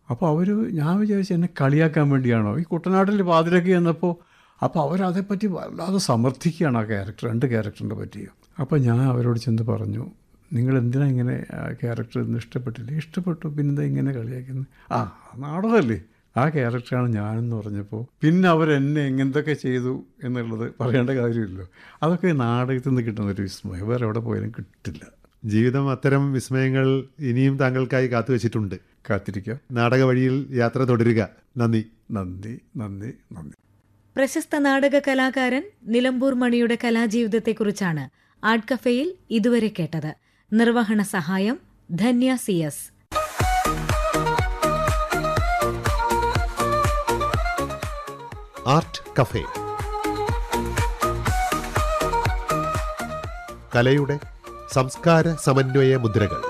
അപ്പോൾ അവർ ഞാൻ വിചാരിച്ചു എന്നെ കളിയാക്കാൻ വേണ്ടിയാണോ ഈ കുട്ടനാട്ടിൽ പാതിരക്ക് ചെന്നപ്പോൾ അപ്പോൾ അവരതേപ്പറ്റി വല്ലാതെ സമർത്ഥിക്കുകയാണ് ആ ക്യാരക്ടർ രണ്ട് ക്യാരക്ടറിനെ പറ്റിയും അപ്പോൾ ഞാൻ അവരോട് ചെന്ന് പറഞ്ഞു നിങ്ങൾ എന്തിനാ ഇങ്ങനെ ക്യാരക്ടർ ഇന്ന് ഇഷ്ടപ്പെട്ടില്ല ഇഷ്ടപ്പെട്ടു പിന്നെന്താ ഇങ്ങനെ കളിയാക്കുന്നത് ആ നാടകമല്ലേ ആ ക്യാരക്ടറാണ് ഞാനെന്ന് പറഞ്ഞപ്പോൾ പിന്നെ അവരെന്നെ എങ്ങനത്തൊക്കെ ചെയ്തു എന്നുള്ളത് പറയേണ്ട കാര്യമില്ലല്ലോ അതൊക്കെ നാടകത്തിൽ നിന്ന് കിട്ടുന്ന ഒരു വിസ്മയം വേറെ എവിടെ പോയാലും കിട്ടില്ല ജീവിതം അത്തരം വിസ്മയങ്ങൾ ഇനിയും താങ്കൾക്കായി കാത്തുവച്ചിട്ടുണ്ട് കാത്തിരിക്കാം നാടക വഴിയിൽ യാത്ര തുടരുക നന്ദി നന്ദി നന്ദി നന്ദി പ്രശസ്ത നാടക കലാകാരൻ നിലമ്പൂർ മണിയുടെ കലാജീവിതത്തെക്കുറിച്ചാണ് ആർട്ട് കഫേയിൽ ഇതുവരെ കേട്ടത് നിർവഹണ സഹായം Dhanya C S art cafe കലയുടെ സംസ്കാര സമന്വയ മുദ്രകൾ